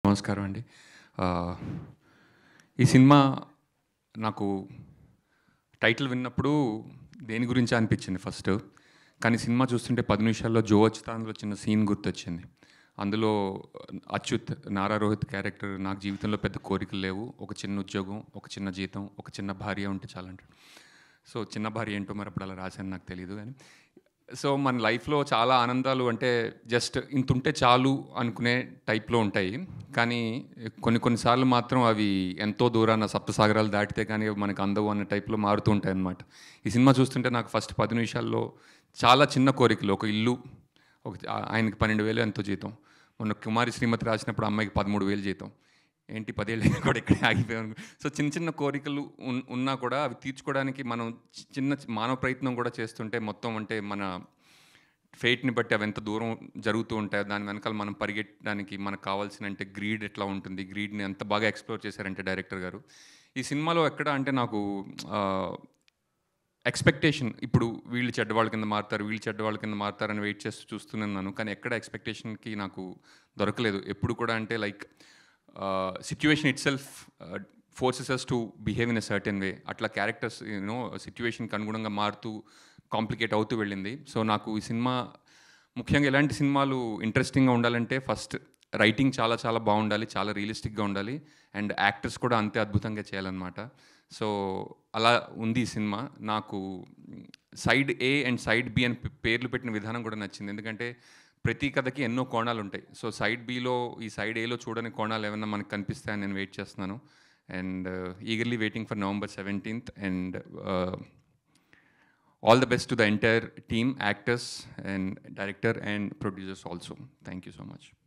నమస్కారం అండి ఆ, ఈ సినిమా నాకు టైటిల్ విన్నప్పుడు దేని గురించి అనిపించింది ఫస్ట్ కానీ సినిమా చూస్తుంటే పది నిమిషాల్లో జో అచ్యుతాంధ్లో చిన్న సీన్ గుర్తొచ్చింది అందులో అచ్యుత్ నారా రోహిత్ క్యారెక్టర్ నాకు జీవితంలో పెద్ద కోరికలు లేవు ఒక చిన్న ఉద్యోగం ఒక చిన్న జీతం ఒక చిన్న భార్య ఉంటే చాలంటాడు సో చిన్న భార్య ఏంటో మరి అప్పుడు అలా రాశాను నాకు తెలియదు కానీ సో మన లైఫ్లో చాలా ఆనందాలు అంటే జస్ట్ ఇంత ఉంటే చాలు అనుకునే టైప్లో ఉంటాయి కానీ కొన్ని కొన్నిసార్లు మాత్రం అవి ఎంతో దూరాన సప్తసాగరాలు దాటితే కానీ అవి మనకు అందవు అన్న టైప్లో మారుతూ ఉంటాయి అన్నమాట ఈ సినిమా చూస్తుంటే నాకు ఫస్ట్ పది నిమిషాల్లో చాలా చిన్న కోరికలు ఒక ఇల్లు ఒక ఆ- ఆయనకి పన్నెండు వేలు ఎంతో జీతం మొన్న కుమారి శ్రీమతి రాసినప్పుడు అమ్మాయికి పదమూడు వేలు జీతం ఏంటి పదేళ్ళు అయినా కూడా ఇక్కడే ఆగిపోయాను సో చిన్న చిన్న కోరికలు ఉన్- ఉన్నా కూడా అవి తీర్చుకోవడానికి మనం చి- చిన్న మానవ ప్రయత్నం కూడా చేస్తుంటే మొత్తం అంటే మన ఫేట్ని బట్టి అవి ఎంత దూరం జరుగుతూ ఉంటాయో దాని వెనకాల మనం పరిగెట్టడానికి మనకు కావాల్సిన అంటే గ్రీడ్ ఎట్లా ఉంటుంది గ్రీడ్ని ఎంత బాగా ఎక్స్ప్లోర్ చేశారంటే డైరెక్టర్ గారు ఈ సినిమాలో ఎక్కడ అంటే నాకు ఎక్స్పెక్టేషన్ ఇప్పుడు వీళ్ళు చెడ్డవాళ్ళ కింద మారుతారు వీళ్ళు చెడ్డవాళ్ళ కింద మారుతారని వెయిట్ చేస్తూ చూస్తున్నాను కానీ ఎక్కడ ఎక్స్పెక్టేషన్కి నాకు దొరకలేదు ఎప్పుడు కూడా అంటే like situation itself forces us to behave in a certain way అట్లా క్యారెక్టర్స్ యూనో సిచ్యువేషన్కి అనుగుణంగా మారుతూ కాంప్లికేట్ అవుతూ వెళ్ళింది సో నాకు ఈ సినిమా ముఖ్యంగా ఎలాంటి సినిమాలు ఇంట్రెస్టింగ్గా ఉండాలంటే ఫస్ట్ రైటింగ్ చాలా చాలా బాగుండాలి చాలా రియలిస్టిక్గా ఉండాలి అండ్ యాక్టర్స్ కూడా అంతే అద్భుతంగా చేయాలన్నమాట సో అలా ఉంది ఈ సినిమా నాకు side A and side B అని పే- పేర్లు పెట్టిన విధానం కూడా నచ్చింది ఎందుకంటే ప్రతి కథకి ఎన్నో కోణాలు ఉంటాయి సో సైడ్ బిలో ఈ సైడ్ ఏలో చూడని కోణాలు ఏమైనా మనకు కనిపిస్తాయని నేను వెయిట్ చేస్తున్నాను and eagerly waiting for November seventeenth and all the best to the entire team, actors, and director and producers also. Thank you so much.